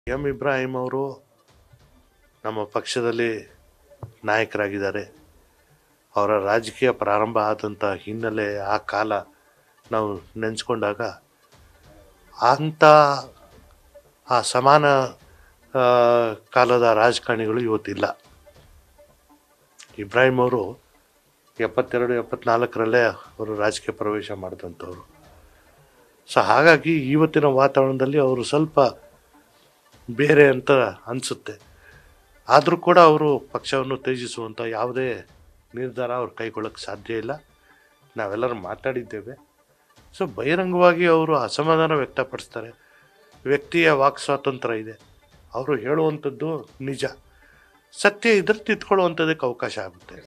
M Ibrahim ಅವರು ನಮ್ಮ ಪಕ್ಷದಲ್ಲಿ ನಾಯಕರಾಗಿದ್ದಾರೆ ಅವರ ರಾಜಕೀಯ ಪ್ರಾರಂಭ ಆದಂಥ ಹಿನ್ನೆಲೆ ಆ ಕಾಲ ನಾವು ನೆನೆಸ್ಕೊಂಡಾಗ ಅಂಥ ಆ ಸಮಾನ ಆ, ಕಾಲದ ರಾಜಕಾರಣಿಗಳು ಇವತ್ತಿಲ್ಲ ಇಬ್ರಾಹಿಂ ಅವರು ಎಪ್ಪತ್ತೆರಡು ಎಪ್ಪತ್ನಾಲ್ಕರಲ್ಲೇ ಅವರು ರಾಜಕೀಯ ಪ್ರವೇಶ ಮಾಡಿದಂಥವ್ರು ಸೊ ಹಾಗಾಗಿ ಇವತ್ತಿನ ವಾತಾವರಣದಲ್ಲಿ ಅವರು ಸ್ವಲ್ಪ ಬೇರೆ ಅಂತ ಅನಿಸುತ್ತೆ ಆದರೂ ಕೂಡ ಅವರು ಪಕ್ಷವನ್ನು ತ್ಯಜಿಸುವಂಥ ಯಾವುದೇ ನಿರ್ಧಾರ ಅವ್ರು ಕೈಗೊಳ್ಳೋಕ್ಕೆ ಸಾಧ್ಯ ಇಲ್ಲ ನಾವೆಲ್ಲರೂ ಮಾತಾಡಿದ್ದೇವೆ ಸೊ ಬಹಿರಂಗವಾಗಿ ಅವರು ಅಸಮಾಧಾನ ವ್ಯಕ್ತಪಡಿಸ್ತಾರೆ ವ್ಯಕ್ತಿಯ ವಾಕ್ ಸ್ವಾತಂತ್ರ್ಯ ಇದೆ ಅವರು ಹೇಳುವಂಥದ್ದು ನಿಜ ಸತ್ಯ ಇದ್ರೆ ತಿದ್ಕೊಳ್ಳುವಂಥದ್ದಕ್ಕೆ ಅವಕಾಶ ಆಗುತ್ತೆ